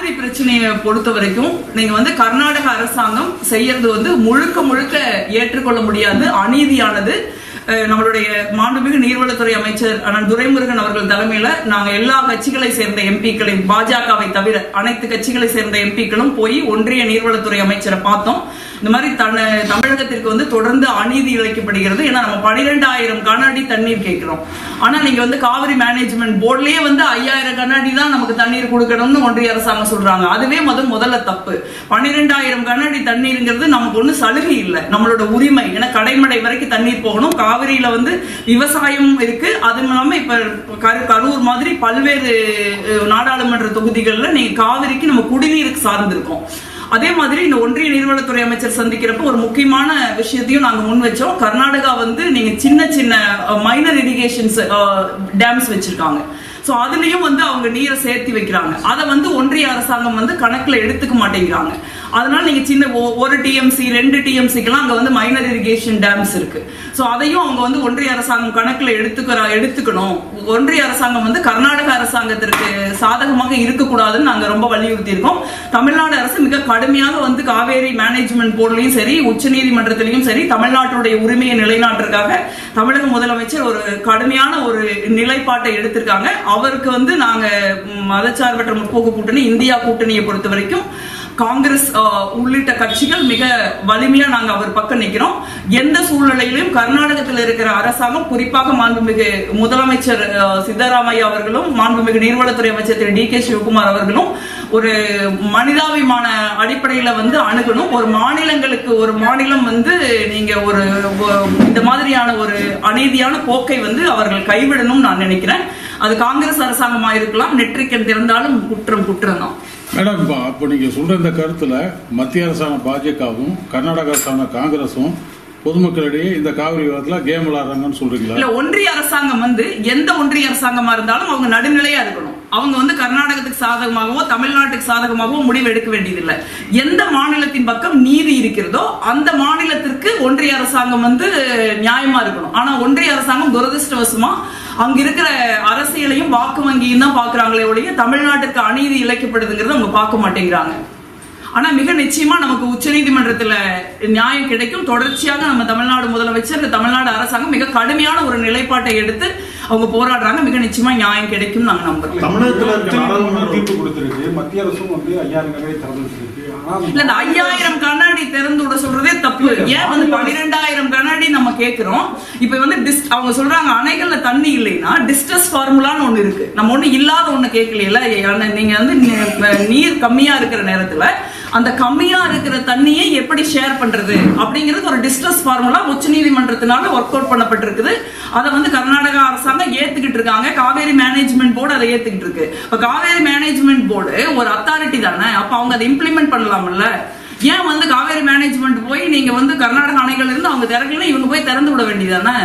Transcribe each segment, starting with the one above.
காவிரி பிரச்சனையை பொறுத்த வரைக்கும் நீங்க வந்து கர்நாடக அரசாங்கம் செய்யறது வந்து முழுக்க முழுக்க ஏற்றுக்கொள்ள முடியாது அநீதியானது அஹ் நம்மளுடைய மாண்புமிகு நீர்வளத்துறை அமைச்சர் அண்ணன் துரைமுருகன் அவர்கள் தலைமையில நாங்க எல்லா கட்சிகளை சேர்ந்த எம்பிக்களை பாஜகவை தவிர அனைத்து கட்சிகளை சேர்ந்த எம்பிக்களும் போய் ஒன்றிய நீர்வளத்துறை அமைச்சரை பார்த்தோம் இந்த மாதிரி தன்ன தமிழகத்திற்கு வந்து தொடர்ந்து அநீதி இழைக்கப்படுகிறது ஏன்னா நம்ம பனிரெண்டாயிரம் கன அடி தண்ணீர் கேட்கிறோம் ஆனா நீங்க வந்து காவிரி மேனேஜ்மெண்ட் போர்ட்லயே வந்து ஐயாயிரம் கன அடி தான் நமக்கு தண்ணீர் கொடுக்கணும்னு ஒன்றிய அரசாங்கம் சொல்றாங்க அதுவே முத முதல்ல தப்பு பன்னிரெண்டாயிரம் கன அடி தண்ணீருங்கிறது நமக்கு ஒண்ணு சலுகை இல்லை நம்மளோட உரிமை ஏன்னா கடைமடை வரைக்கும் தண்ணீர் போகணும் காவிரியில வந்து விவசாயம் இருக்கு அதுவும் இல்லாம இப்ப கரு- கரூர் மாதிரி பல்வேறு அஹ், நாடாளுமன்ற தொகுதிகள்ல நீங்க காவிரிக்கு நம்ம குடிநீருக்கு சார்ந்திருக்கோம் அதே மாதிரி இந்த ஒன்றிய நீர்வளத்துறை அமைச்சர் சந்திக்கிறப்ப ஒரு முக்கியமான விஷயத்தையும் நாங்க முன் வச்சோம் கர்நாடகா வந்து நீங்க சின்ன சின்ன மைனர் இரிகேஷன்ஸ் டேம்ஸ் வச்சிருக்காங்க சோ அதுலயும் வந்து அவங்க நீரை சேர்த்து வைக்கிறாங்க அதை வந்து ஒன்றிய அரசாங்கம் வந்து கணக்குல எடுத்துக்க மாட்டேங்கிறாங்க அதனால நீங்க சின்ன ஒ- ஒரு டிஎம்சி ரெண்டு டிஎம்சிக்கெல்லாம் அங்க வந்து மைனர் இரிகேஷன் டேம்ஸ் இருக்கு சோ அதையும் அவங்க வந்து ஒன்றிய அரசாங்கம் கணக்குல எடுத்துக்கிற எடுத்துக்கணும் ஒன்றிய அரசாங்கம் வந்து கர்நாடக அரசாங்கத்திற்கு சாதகமாக இருக்கக்கூடாதுன்னு நாங்க ரொம்ப வலியுறுத்தி இருக்கோம் தமிழ்நாடு அரசு மிக கடுமையாக வந்து காவேரி மேனேஜ்மெண்ட் போர்ட்லயும் சரி உச்சநீதிமன்றத்திலையும் சரி தமிழ்நாட்டுடைய உரிமையை நிலைநாட்டுறதுக்காக தமிழக முதலமைச்சர் ஒரு கடுமையான ஒரு நிலைப்பாட்டை எடுத்திருக்காங்க அவருக்கு வந்து நாங்க ம், மதச்சார்பற்ற முற்போக்கு கூட்டணி இந்தியா கூட்டணியை பொறுத்த வரைக்கும் காங்கிரஸ் அஹ், உள்ளிட்ட கட்சிகள் மிக வலிமையா நாங்க அவர் பக்கம் நிக்கிறோம் எந்த சூழ்நிலையிலும் கர்நாடகத்தில் இருக்கிற அரசாங்கம் குறிப்பாக மாண்புமிகு முதலமைச்சர் அஹ், சித்தராமையா அவர்களும் மாண்புமிகு நீர்வளத்துறை அமைச்சர் திரு டி கே சிவகுமார் அவர்களும் ஒரு மனிதாபிமான அடிப்படையில வந்து அணுகணும் ஒரு மாநிலங்களுக்கு ஒரு மாநிலம் வந்து நீங்க ஒரு ஒ- இந்த மாதிரியான ஒரு அநீதியான போக்கை வந்து அவர்கள் கைவிடணும் நான் நினைக்கிறேன் அது காங்கிரஸ் அரசாங்கமா இருக்கலாம் நெற்றிக்கன் திறந்தாலும் குற்றம் குற்றம் தான் மேடம் இப்போ அப்போ நீங்கள் சொல்கிற இந்த கருத்தில் மத்திய அரசான பாஜகவும் கர்நாடக அரசான காங்கிரஸும் பொதுமக்களிடையே இந்த காவிரி விவாதத்தில் கேம் விளாடுறாங்கன்னு சொல்கிறீங்களா இல்ல ஒன்றிய அரசாங்கம் வந்து எந்த ஒன்றிய அரசாங்கமா இருந்தாலும் அவங்க நடுநிலையா இருக்கணும் அவங்க வந்து கர்நாடகத்துக்கு சாதகமாகவோ தமிழ்நாட்டுக்கு சாதகமாகவோ முடிவு எடுக்க வேண்டியதில்லை எந்த மாநிலத்தின் பக்கம் நீதி இருக்கிறதோ அந்த மாநிலத்திற்கு ஒன்றிய அரசாங்கம் வந்து நியாயமா இருக்கணும் ஆனா ஒன்றிய அரசாங்கம் துரதிருஷ்டவசமா அங்க இருக்கிற அரசியலையும் வாக்கு வங்கியும் தான் பாக்குறாங்களே ஒழிய தமிழ்நாட்டுக்கு அநீதி இழைக்கப்படுதுங்கிறத அவங்க பார்க்க மாட்டேங்கிறாங்க ஆனா மிக நிச்சயமா நமக்கு உச்சநீதிமன்றத்துல நியாயம் கிடைக்கும் தொடர்ச்சியாக நம்ம தமிழ்நாடு முதலமைச்சர் தமிழ்நாடு அரசாங்கம் மிக கடுமையான ஒரு நிலைப்பாட்டை எடுத்து அவங்க போராடுறாங்க மிக நிச்சயமா நியாயம் கிடைக்கும் நாங்க நம்புறோம் தமிழகத்துல இருக்க நாடாளுமன்றம் தீர்ப்பு கொடுத்திருக்கு மத்திய அரசும் வந்து ஐயாயிரம் கடை திறந்துருக்கு ஆனா இல்ல இந்த ஐயாயிரம் கண்ணாடி திறந்து விட சொல்றதே தப்பு ஏன் வந்து பன்னிரெண்டாயிரம் கண்ணாடி நம்ம கேக்குறோம் இப்ப வந்து dis- அவங்க சொல்றாங்க அணைகள்ல தண்ணி இல்லைன்னா டிஸ்டஸ் ஃபார்முலான்னு ஒண்ணு இருக்கு நம்ம ஒண்ணு இல்லாத ஒண்ணு கேட்கல நீங்க வந்து நி- நீர் கம்மியா இருக்கிற நேரத்துல அந்த கம்மியா இருக்கிற தண்ணியை எப்படி ஷேர் பண்றது அப்படிங்கிறது ஒரு டிஸ்டஸ் ஃபார்முலா உச்சநீதிமன்றத்தினால ஒர்க் அவுட் பண்ணப்பட்டிருக்குது அதை வந்து கர்நாடகா அரசாங்கம் ஏத்துக்கிட்டு இருக்காங்க காவேரி மேனேஜ்மெண்ட் போர்டு அதை ஏத்துக்கிட்டு இருக்கு இப்ப காவேரி மேனேஜ்மெண்ட் போர்டு ஒரு அத்தாரிட்டி தானே அப்ப அவங்க அதை இம்ப்ளிமெண்ட் பண்ணலாம்ல ஏன் வந்து காவேரி மேனேஜ்மெண்ட் போய் நீங்க வந்து கர்நாடக அணைகள் இருந்து அவங்க திறக்கல இவங்க போய் திறந்து விட வேண்டியதானே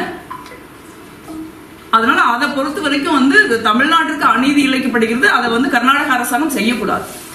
அதனால அதை பொறுத்த வரைக்கும் வந்து தமிழ்நாட்டிற்கு அநீதி இழைக்கப்படுகிறது அதை வந்து கர்நாடக அரசாங்கம் செய்யக்கூடாது